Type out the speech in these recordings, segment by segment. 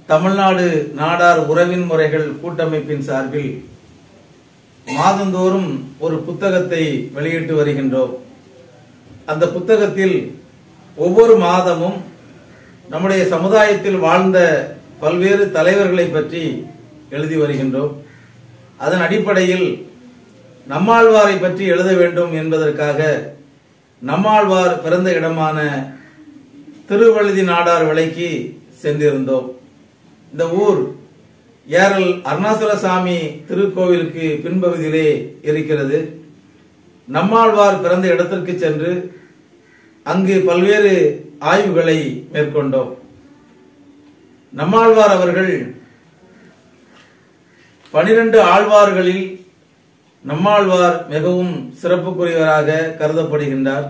தமிழ்நாடு நாடார் உறவின் முறைகள் கூட்டமைப்பின் சார்பில் மாதந்தோறும் ஒரு புத்தகத்தை வெளியிட்டு வருகின்றோம் அந்த புத்தகத்தில் ஒவ்வொரு மாதமும் நம்முடைய சமுதாயத்தில் வாழ்ந்த பல்வேறு தலைவர்களை பற்றி எழுதி வருகின்றோம் அதன் அடிப்படையில் நம்மாழ்வாரை பற்றி எழுத வேண்டும் என்பதற்காக நம்மாழ்வார் பிறந்த இடமான திருவழுதி நாடார் விலைக்கு சென்றிருந்தோம் இந்த ஊர் ஏரல் அருணாசலசாமி திருக்கோவிலுக்கு பின்பகுதியிலே இருக்கிறது நம்மாழ்வார் பிறந்த இடத்திற்கு சென்று அங்கு பல்வேறு ஆய்வுகளை மேற்கொண்டோம் நம்மாழ்வார் அவர்கள் பனிரெண்டு ஆழ்வார்களில் நம்மாழ்வார் மிகவும் சிறப்புக்குரியவராக கருதப்படுகின்றார்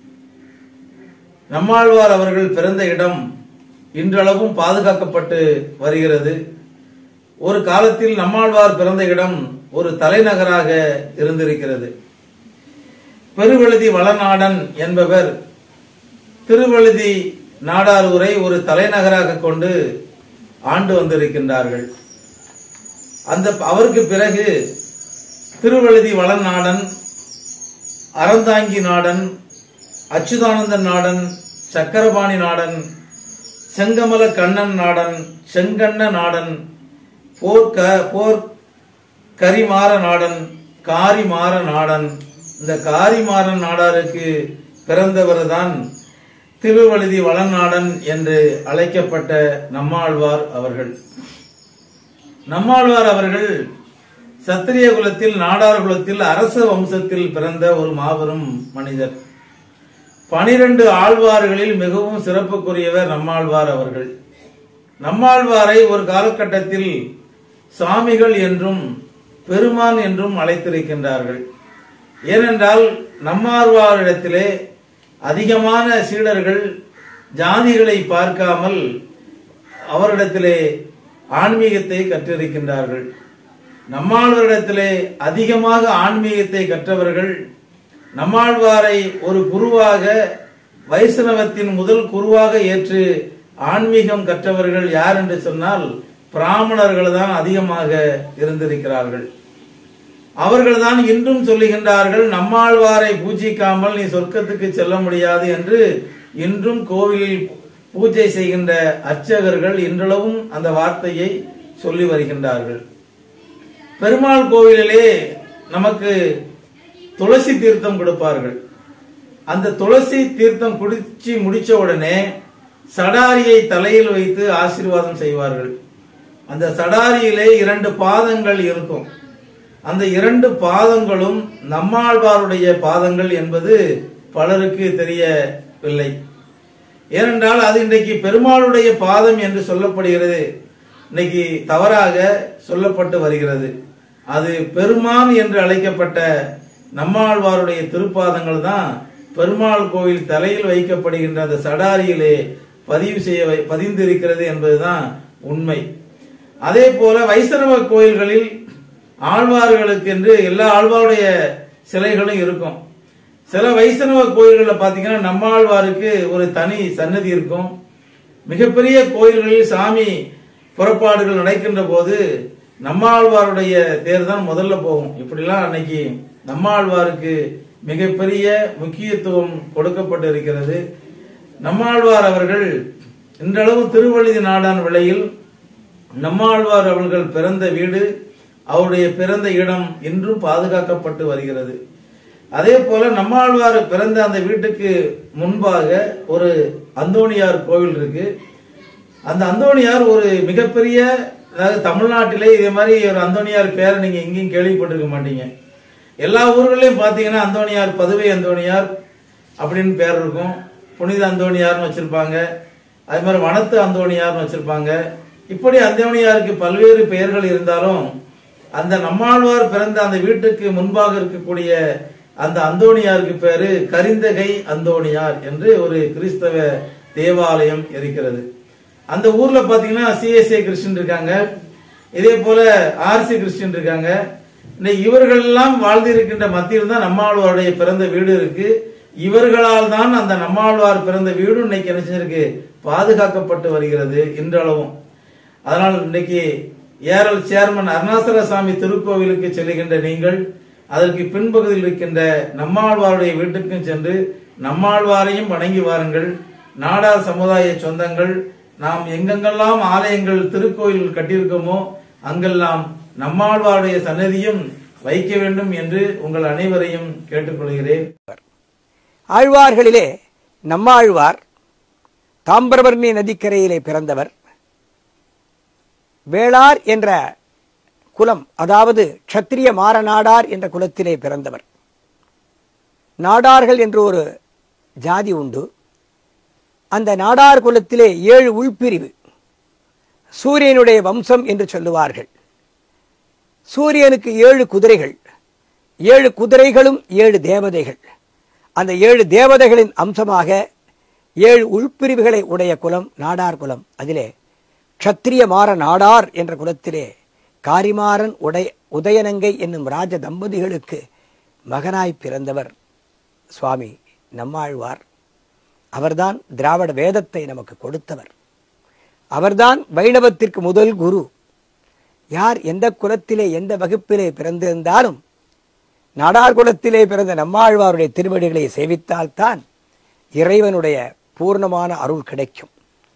நம்மாழ்வார் அவர்கள் பிறந்த இடம் இன்றளவும் பாதுகாக்கப்பட்டு வருகிறது ஒரு காலத்தில் நம்மாழ்வார் பிறந்த இடம் ஒரு தலைநகராக இருந்திருக்கிறது பெருவழுதி வளநாடன் என்பவர் திருவழுதி நாடாரூரை ஒரு தலைநகராக கொண்டு ஆண்டு வந்திருக்கின்றார்கள் அந்த அவருக்கு பிறகு திருவழுதி வளநாடன் அறந்தாங்கி நாடன் அச்சுதானந்தன் நாடன் சக்கரபாணி நாடன் செங்கமல கண்ணன் நாடன் செங்கண்ண நாடன் போர் க போர் கரிமாற நாடன் காரிமாற நாடன் இந்த காரிமாறன் நாடாருக்கு பிறந்தவர் தான் திருவழுதி வளநாடன் என்று அழைக்கப்பட்ட நம்மாழ்வார் அவர்கள் நம்மாழ்வார் அவர்கள் சத்திரிய குலத்தில் நாடார் குலத்தில் அரச வம்சத்தில் பிறந்த ஒரு மாபெரும் மனிதர் பனிரெண்டு ஆழ்வார்களில் மிகவும் சிறப்புக்குரியவர் நம்மாழ்வார் அவர்கள் நம்மாழ்வாரை ஒரு காலகட்டத்தில் சாமிகள் என்றும் பெருமான் என்றும் அழைத்திருக்கின்றார்கள் ஏனென்றால் நம்மாழ்வாரிடத்திலே அதிகமான சீடர்கள் ஜாதிகளை பார்க்காமல் அவரிடத்திலே ஆன்மீகத்தை கற்றிருக்கின்றார்கள் நம்மாழ்வாரிடத்திலே அதிகமாக ஆன்மீகத்தை கற்றவர்கள் நம்மாழ்வாரை ஒரு குருவாக வைஷ்ணவத்தின் முதல் குருவாக ஏற்று ஆன்மீகம் கற்றவர்கள் யார் என்று சொன்னால் பிராமணர்கள் தான் அதிகமாக இருந்திருக்கிறார்கள் அவர்கள் தான் இன்றும் சொல்லுகின்றார்கள் நம்மாழ்வாரை பூஜிக்காமல் நீ சொர்க்கத்துக்கு செல்ல முடியாது என்று இன்றும் கோவிலில் பூஜை செய்கின்ற அர்ச்சகர்கள் இன்றளவும் அந்த வார்த்தையை சொல்லி வருகின்றார்கள் பெருமாள் கோவிலிலே நமக்கு துளசி தீர்த்தம் கொடுப்பார்கள் அந்த துளசி தீர்த்தம் குடிச்சு முடிச்ச உடனே சடாரியை தலையில் வைத்து ஆசீர்வாதம் செய்வார்கள் அந்த சடாரியிலே இரண்டு பாதங்கள் இருக்கும் அந்த இரண்டு பாதங்களும் நம்மாழ்வாருடைய பாதங்கள் என்பது பலருக்கு தெரியவில்லை ஏனென்றால் அது இன்றைக்கு பெருமாளுடைய பாதம் என்று சொல்லப்படுகிறது இன்னைக்கு தவறாக சொல்லப்பட்டு வருகிறது அது பெருமான் என்று அழைக்கப்பட்ட நம்மாழ்வாருடைய திருப்பாதங்கள் தான் பெருமாள் கோவில் தலையில் வைக்கப்படுகின்ற அந்த சடாரியிலே பதிவு செய்ய வை- பதிந்திருக்கிறது என்பதுதான் உண்மை அதே போல வைஷ்ணவ கோயில்களில் ஆழ்வார்களுக்கு என்று எல்லா ஆழ்வாருடைய சிலைகளும் இருக்கும் சில வைஷ்ணவ கோயில்களில் பார்த்தீங்கன்னா நம்மாழ்வாருக்கு ஒரு தனி சன்னதி இருக்கும் மிகப்பெரிய கோயில்களில் சாமி புறப்பாடுகள் நடக்கின்ற போது நம்மாழ்வாருடைய தேர் தான் முதல்ல போகும் இப்படிலாம் அன்னைக்கு நம்மாழ்வாருக்கு மிகப்பெரிய முக்கியத்துவம் கொடுக்கப்பட்டு இருக்கிறது நம்மாழ்வார் அவர்கள் இன்றளவு திருவழுதி நாடான் விலையில் நம்மாழ்வார் அவர்கள் பிறந்த வீடு அவருடைய பிறந்த இடம் இன்றும் பாதுகாக்கப்பட்டு வருகிறது அதே போல நம்மாழ்வார் பிறந்த அந்த வீட்டுக்கு முன்பாக ஒரு அந்தோணியார் கோவில் இருக்கு அந்த அந்தோணியார் ஒரு மிகப்பெரிய அதாவது தமிழ்நாட்டிலே இதே மாதிரி ஒரு அந்தோணியார் பேரை நீங்க எங்கேயும் கேள்விப்பட்டிருக்க மாட்டீங்க எல்லா ஊர்களையும் பார்த்தீங்கன்னா அந்தோணியார் பதுவை அந்தோணியார் அப்படின்னு பேர் இருக்கும் புனித அந்தோணியார்னு வச்சிருப்பாங்க அதே மாதிரி வனத்து அந்தோணியார்னு வச்சிருப்பாங்க இப்படி அந்தோணியாருக்கு பல்வேறு பெயர்கள் இருந்தாலும் அந்த நம்மாழ்வார் பிறந்த அந்த வீட்டுக்கு முன்பாக இருக்கக்கூடிய அந்த அந்தோணியாருக்கு பேரு கரிந்தகை அந்தோணியார் என்று ஒரு கிறிஸ்தவ தேவாலயம் இருக்கிறது அந்த ஊர்ல பாத்தீங்கன்னா சிஎஸ்ஏ கிறிஸ்டின் இருக்காங்க இதே போல ஆர்சி கிறிஸ்டின் இருக்காங்க இன்னைக்கு இவர்கள் எல்லாம் வாழ்ந்திருக்கின்ற மத்தியில் தான் நம்மாழ்வாருடைய பிறந்த வீடு இருக்கு இவர்களால் தான் அந்த நம்மாழ்வார் பிறந்த வீடும் இன்னைக்கு என்ன செஞ்சிருக்கு பாதுகாக்கப்பட்டு வருகிறது இன்றளவும் அதனால் இன்றைக்கு ஏரல் சேர்மன் அருணாசலசாமி திருக்கோவிலுக்கு செல்லுகின்ற நீங்கள் அதற்கு பின்பகுதியில் இருக்கின்ற நம்மாழ்வாருடைய வீட்டுக்கும் சென்று நம்மாழ்வாரையும் வணங்கி வாருங்கள் நாடார் சமுதாய சொந்தங்கள் நாம் எங்கெங்கெல்லாம் ஆலயங்கள் திருக்கோயில் கட்டியிருக்கோமோ அங்கெல்லாம் நம்மாழ்வாருடைய சன்னதியும் வைக்க வேண்டும் என்று உங்கள் அனைவரையும் கேட்டுக்கொள்கிறேன் ஆழ்வார்களிலே நம்மாழ்வார் தாமிரபரணி நதிக்கரையிலே பிறந்தவர் வேளார் என்ற குலம் அதாவது க்ஷத்திரிய மாறநாடார் என்ற குலத்திலே பிறந்தவர் நாடார்கள் என்று ஒரு ஜாதி உண்டு அந்த நாடார் குலத்திலே ஏழு உள்பிரிவு சூரியனுடைய வம்சம் என்று சொல்லுவார்கள் சூரியனுக்கு ஏழு குதிரைகள் ஏழு குதிரைகளும் ஏழு தேவதைகள் அந்த ஏழு தேவதைகளின் அம்சமாக ஏழு உள்பிரிவுகளை உடைய குலம் நாடார் குலம் அதிலே க்ஷத்திரிய மாற நாடார் என்ற குலத்திலே காரிமாறன் உடைய உதயநங்கை என்னும் ராஜ தம்பதிகளுக்கு மகனாய் பிறந்தவர் சுவாமி நம்மாழ்வார் அவர்தான் திராவிட வேதத்தை நமக்கு கொடுத்தவர் அவர்தான் வைணவத்திற்கு முதல் குரு யார் எந்த குலத்திலே எந்த வகுப்பிலே பிறந்திருந்தாலும் நாடார் குலத்திலே பிறந்த நம்மாழ்வாருடைய திருவடிகளை சேவித்தால்தான் இறைவனுடைய பூர்ணமான அருள் கிடைக்கும்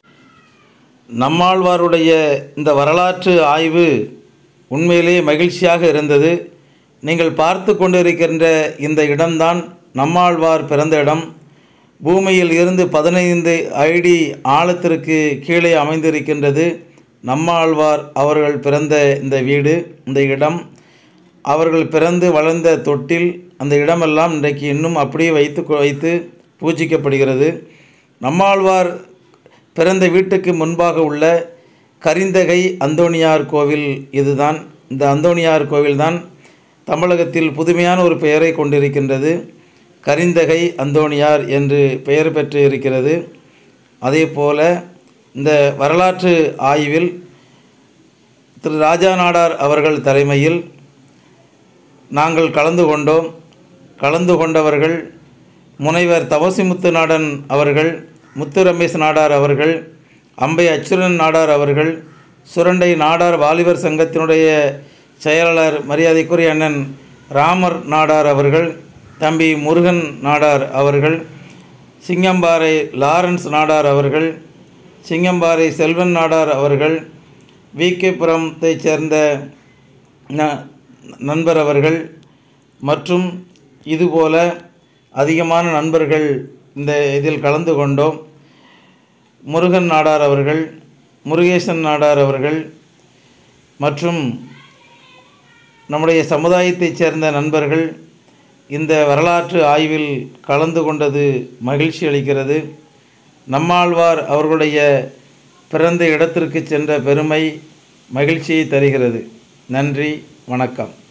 நம்மாழ்வாருடைய இந்த வரலாற்று ஆய்வு உண்மையிலே மகிழ்ச்சியாக இருந்தது நீங்கள் பார்த்து கொண்டிருக்கின்ற இந்த இடம்தான் நம்மாழ்வார் பிறந்த இடம் பூமியில் இருந்து பதினைந்து அடி ஆழத்திற்கு கீழே அமைந்திருக்கின்றது நம்மாழ்வார் அவர்கள் பிறந்த இந்த வீடு இந்த இடம் அவர்கள் பிறந்து வளர்ந்த தொட்டில் அந்த இடமெல்லாம் இன்றைக்கு இன்னும் அப்படியே வைத்து வைத்து பூஜிக்கப்படுகிறது நம்மாழ்வார் பிறந்த வீட்டுக்கு முன்பாக உள்ள கரிந்தகை அந்தோணியார் கோவில் இதுதான் இந்த அந்தோணியார் கோவில்தான் தமிழகத்தில் புதுமையான ஒரு பெயரை கொண்டிருக்கின்றது கரிந்தகை அந்தோணியார் என்று பெயர் பெற்று இருக்கிறது அதே போல இந்த வரலாற்று ஆய்வில் திரு ராஜா நாடார் அவர்கள் தலைமையில் நாங்கள் கலந்து கொண்டோம் கலந்து கொண்டவர்கள் முனைவர் தவசிமுத்து நாடன் அவர்கள் முத்து ரமேஷ் நாடார் அவர்கள் அம்பை அச்சுரன் நாடார் அவர்கள் சுரண்டை நாடார் வாலிபர் சங்கத்தினுடைய செயலாளர் மரியாதைக்குரிய அண்ணன் ராமர் நாடார் அவர்கள் தம்பி முருகன் நாடார் அவர்கள் சிங்கம்பாறை லாரன்ஸ் நாடார் அவர்கள் சிங்கம்பாறை செல்வன் நாடார் அவர்கள் விகேபுரத்தைச் சேர்ந்த ந- நண்பர் அவர்கள் மற்றும் இதுபோல அதிகமான நண்பர்கள் இந்த இதில் கலந்து கொண்டோம் முருகன் நாடார் அவர்கள் முருகேசன் நாடார் அவர்கள் மற்றும் நம்முடைய சமுதாயத்தைச் சேர்ந்த நண்பர்கள் இந்த வரலாற்று ஆய்வில் கலந்து கொண்டது மகிழ்ச்சி அளிக்கிறது நம்மாழ்வார் அவர்களுடைய பிறந்த இடத்திற்கு சென்ற பெருமை மகிழ்ச்சியை தருகிறது நன்றி வணக்கம்